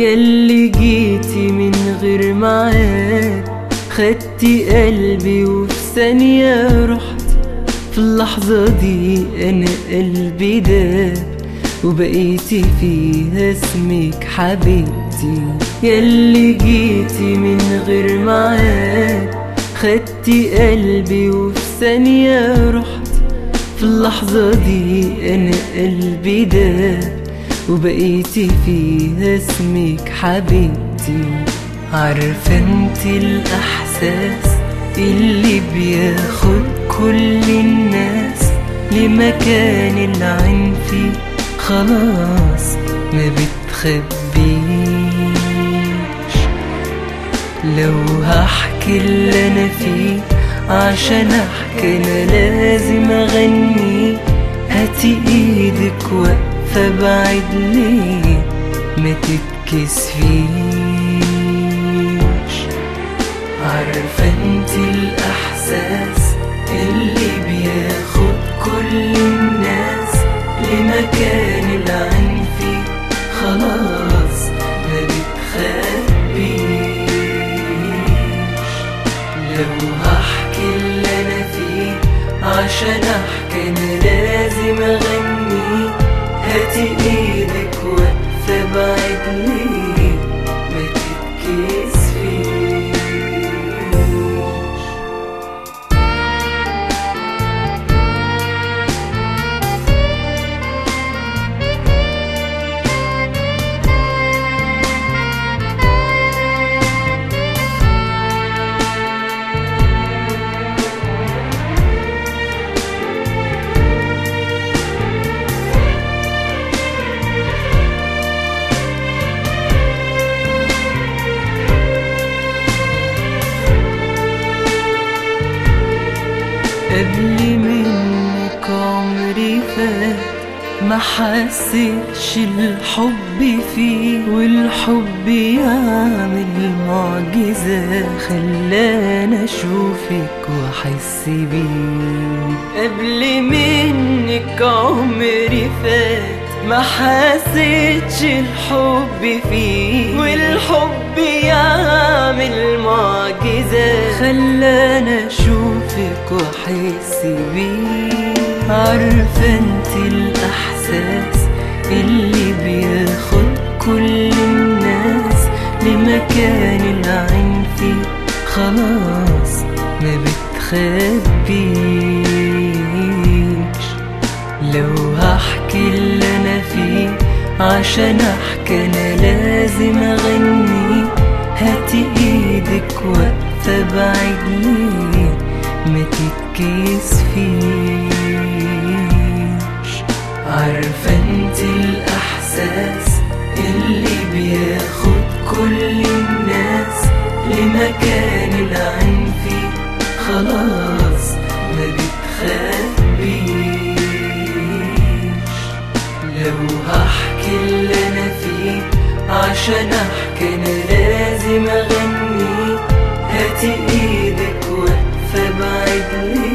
ياللي جيتي من غير معاد خدتي قلبي وفي ثانية رحت في اللحظة دي أنا قلبي داب وبقيتي فيها اسمك حبيبتي ياللي جيتي من غير معاد خدتي قلبي وفي ثانية رحت في اللحظة دي أنا قلبي داب وبقيتي فيها اسمك حبيبتي عارفة انت الأحساس اللي بياخد كل الناس لمكان العين فيه خلاص ما بتخبيش لو هحكي اللي انا فيه عشان احكي انا لازم اغني هاتي ايدك واقفة بعيد ليه ما تتكسفيش عارفة انت الاحساس اللي بياخد كل الناس لمكان العين فيه خلاص ما بتخبيش لو هحكي اللي انا فيه عشان احكي انا لازم اغني هاتي ايدك واقفة بعيد ليه ما تتكسفيش قبل منك عمري فات ما حسيتش الحب فيه والحب يعمل معجزة خلاني اشوفك واحس بيه قبل منك عمري فات ما حسيتش الحب فيه والحب يعمل معجزة خلاني اشوفك واحس بيه عارفة انت الاحساس اللي بياخد كل الناس لمكان العين فيه خلاص ما بتخبيش لو هحكي اللي انا فيه عشان احكي انا لازم اغني هاتي ايدك واقفة بعيد ليه ما تتكسفيش عارفة انت الاحساس اللي بياخد كل الناس لمكان العين فيه خلاص ما بتخبيش لو هحكي اللي انا فيه عشان احكي انا لازم اغني هاتي ايدك واقفة بعيد ليه